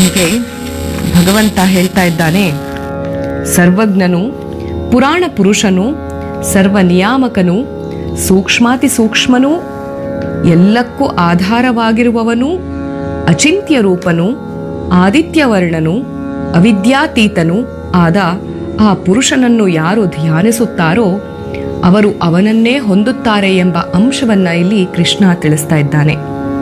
ಹೀಗೆ ಭಗವಂತ ಹೇಳ್ತಾ ಇದ್ದಾನೆ ಸರ್ವಜ್ಞನು ಪುರಾಣ ಪುರುಷನು ಸರ್ವ ನಿಯಾಮಕನು ಸೂಕ್ಷ್ಮಾತಿ ಸೂಕ್ಷ್ಮನೂ ಎಲ್ಲಕ್ಕೂ ಆಧಾರವಾಗಿರುವವನು ಅಚಿಂತ್ಯ ರೂಪನು ಆದಿತ್ಯವರ್ಣನು ಅವಿದ್ಯಾತೀತನು ಆದ ಆ ಪುರುಷನನ್ನು ಯಾರು ಧ್ಯಾನಿಸುತ್ತಾರೋ ಅವರು ಅವನನ್ನೇ ಹೊಂದುತ್ತಾರೆ ಎಂಬ ಅಂಶವನ್ನ ಇಲ್ಲಿ ಕೃಷ್ಣ ತಿಳಿಸ್ತಾ ಇದ್ದಾನೆ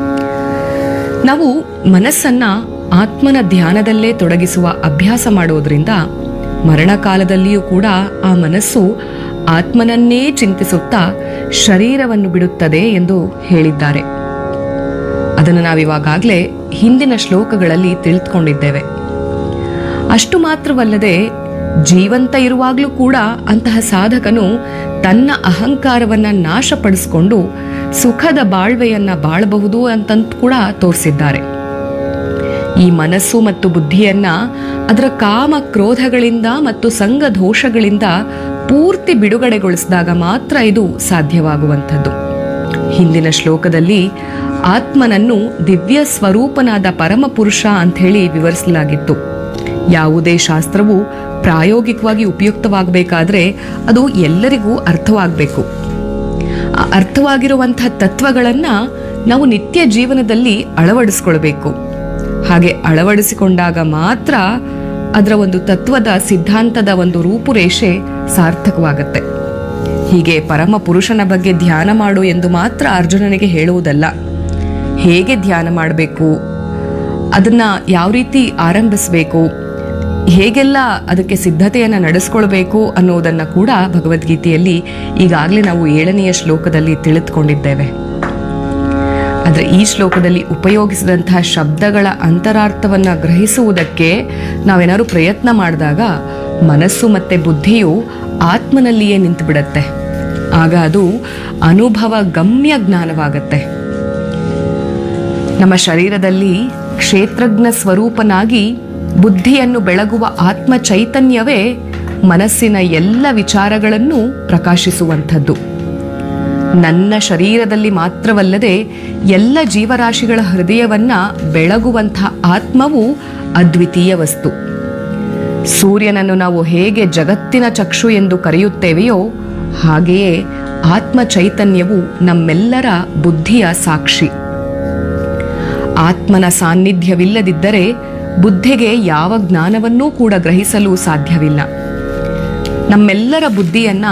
ನಾವು ಮನಸ್ಸನ್ನ ಆತ್ಮನ ಧ್ಯಾನದಲ್ಲೇ ತೊಡಗಿಸುವ ಅಭ್ಯಾಸ ಮಾಡೋದ್ರಿಂದ ಮರಣಕಾಲದಲ್ಲಿಯೂ ಕೂಡ ಆ ಮನಸ್ಸು ಆತ್ಮನನ್ನೇ ಚಿಂತಿಸುತ್ತಾ ಶರೀರವನ್ನು ಬಿಡುತ್ತದೆ ಎಂದು ಹೇಳಿದ್ದಾರೆ ಅದನ್ನು ನಾವಿವಾಗಲೇ ಹಿಂದಿನ ಶ್ಲೋಕಗಳಲ್ಲಿ ತಿಳಿದುಕೊಂಡಿದ್ದೇವೆ ಅಷ್ಟು ಮಾತ್ರವಲ್ಲದೆ ಜೀವಂತ ಇರುವಾಗಲೂ ಕೂಡ ಅಂತಹ ಸಾಧಕನು ತನ್ನ ಅಹಂಕಾರವನ್ನ ನಾಶಪಡಿಸಿಕೊಂಡು ಸುಖದ ಬಾಳ್ವೆಯನ್ನ ಬಾಳಬಹುದು ಅಂತಂತ ಕೂಡ ತೋರಿಸಿದ್ದಾರೆ ಈ ಮನಸ್ಸು ಮತ್ತು ಬುದ್ಧಿಯನ್ನ ಅದರ ಕಾಮ ಕ್ರೋಧಗಳಿಂದ ಮತ್ತು ಸಂಘ ದೋಷಗಳಿಂದ ಪೂರ್ತಿ ಬಿಡುಗಡೆಗೊಳಿಸಿದಾಗ ಮಾತ್ರ ಇದು ಸಾಧ್ಯವಾಗುವಂಥದ್ದು ಹಿಂದಿನ ಶ್ಲೋಕದಲ್ಲಿ ಆತ್ಮನನ್ನು ದಿವ್ಯ ಸ್ವರೂಪನಾದ ಪರಮಪುರುಷ ಅಂಥೇಳಿ ವಿವರಿಸಲಾಗಿತ್ತು ಯಾವುದೇ ಶಾಸ್ತ್ರವು ಪ್ರಾಯೋಗಿಕವಾಗಿ ಉಪಯುಕ್ತವಾಗಬೇಕಾದ್ರೆ ಅದು ಎಲ್ಲರಿಗೂ ಅರ್ಥವಾಗಬೇಕು ಆ ಅರ್ಥವಾಗಿರುವಂತಹ ತತ್ವಗಳನ್ನ ನಾವು ನಿತ್ಯ ಜೀವನದಲ್ಲಿ ಅಳವಡಿಸ್ಕೊಳ್ಬೇಕು ಹಾಗೆ ಅಳವಡಿಸಿಕೊಂಡಾಗ ಮಾತ್ರ ಅದರ ಒಂದು ತತ್ವದ ಸಿದ್ಧಾಂತದ ಒಂದು ರೂಪುರೇಷೆ ಸಾರ್ಥಕವಾಗತ್ತೆ ಹೀಗೆ ಪರಮ ಪುರುಷನ ಬಗ್ಗೆ ಧ್ಯಾನ ಮಾಡು ಎಂದು ಮಾತ್ರ ಅರ್ಜುನನಿಗೆ ಹೇಳುವುದಲ್ಲ ಹೇಗೆ ಧ್ಯಾನ ಮಾಡಬೇಕು ಅದನ್ನ ಯಾವ ರೀತಿ ಆರಂಭಿಸಬೇಕು ಹೇಗೆಲ್ಲ ಅದಕ್ಕೆ ಸಿದ್ಧತೆಯನ್ನು ನಡೆಸ್ಕೊಳ್ಬೇಕು ಅನ್ನೋದನ್ನ ಕೂಡ ಭಗವದ್ಗೀತೆಯಲ್ಲಿ ಈಗಾಗಲೇ ನಾವು ಏಳನೆಯ ಶ್ಲೋಕದಲ್ಲಿ ತಿಳಿದುಕೊಂಡಿದ್ದೇವೆ ಆದರೆ ಈ ಶ್ಲೋಕದಲ್ಲಿ ಉಪಯೋಗಿಸಿದಂತಹ ಶಬ್ದಗಳ ಅಂತರಾರ್ಥವನ್ನ ಗ್ರಹಿಸುವುದಕ್ಕೆ ನಾವೇನಾದ್ರು ಪ್ರಯತ್ನ ಮಾಡಿದಾಗ ಮನಸ್ಸು ಮತ್ತೆ ಬುದ್ಧಿಯು ಆತ್ಮನಲ್ಲಿಯೇ ನಿಂತು ಬಿಡತ್ತೆ ಆಗ ಅದು ಅನುಭವ ಗಮ್ಯ ಜ್ಞಾನವಾಗತ್ತೆ ನಮ್ಮ ಶರೀರದಲ್ಲಿ ಕ್ಷೇತ್ರಜ್ಞ ಸ್ವರೂಪನಾಗಿ ಬುದ್ಧಿಯನ್ನು ಬೆಳಗುವ ಆತ್ಮ ಚೈತನ್ಯವೇ ಮನಸ್ಸಿನ ಎಲ್ಲ ವಿಚಾರಗಳನ್ನು ಪ್ರಕಾಶಿಸುವಂಥದ್ದು ನನ್ನ ಶರೀರದಲ್ಲಿ ಮಾತ್ರವಲ್ಲದೆ ಎಲ್ಲ ಜೀವರಾಶಿಗಳ ಹೃದಯವನ್ನ ಬೆಳಗುವಂಥ ಆತ್ಮವು ಅದ್ವಿತೀಯ ವಸ್ತು ಸೂರ್ಯನನ್ನು ನಾವು ಹೇಗೆ ಜಗತ್ತಿನ ಚಕ್ಷು ಎಂದು ಕರೆಯುತ್ತೇವೆಯೋ ಹಾಗೆಯೇ ಆತ್ಮ ಚೈತನ್ಯವು ನಮ್ಮೆಲ್ಲರ ಬುದ್ಧಿಯ ಸಾಕ್ಷಿ ಆತ್ಮನ ಸಾನ್ನಿಧ್ಯವಿಲ್ಲದಿದ್ದರೆ ಬುದ್ಧಿಗೆ ಯಾವ ಜ್ಞಾನವನ್ನೂ ಕೂಡ ಗ್ರಹಿಸಲು ಸಾಧ್ಯವಿಲ್ಲ ನಮ್ಮೆಲ್ಲರ ಬುದ್ಧಿಯನ್ನ